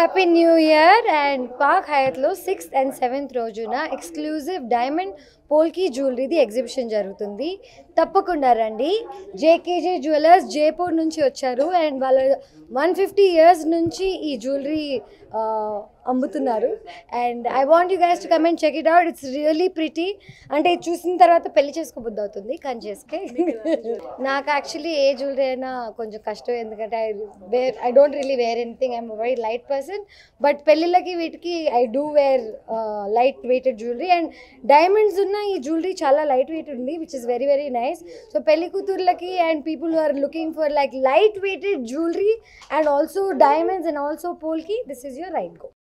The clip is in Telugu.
happy new year and Park హయత్లో సిక్స్త్ అండ్ సెవెంత్ రోజున ఎక్స్క్లూజివ్ డైమండ్ పోల్కి జ్యువెలరీది ఎగ్జిబిషన్ జరుగుతుంది తప్పకుండా రండి జేకేజే జ్యువెలర్స్ జైపూర్ నుంచి వచ్చారు అండ్ వాళ్ళ వన్ ఫిఫ్టీ ఇయర్స్ నుంచి ఈ జ్యువెలరీ అమ్ముతున్నారు and I want you guys to come and check it out it's really pretty అంటే ఇది చూసిన తర్వాత పెళ్లి చేసుకోబుద్ధి అవుతుంది కానీ చేసుకే నాకు యాక్చువల్లీ ఏ జ్యువెలరీ అయినా కొంచెం కష్టం ఎందుకంటే I wear I don't really wear anything I'm very light person but పెళ్ళిళ్ళకి వీటికి I do wear light weighted jewellery and diamonds ఉన్న ఈ జ్యువెలరీ చాలా లైట్ వెయిట్ ఉంది which is very very nice so పెళ్లి కూతుర్లకి and people are looking for like light weighted jewellery and also diamonds and also polki this is your right go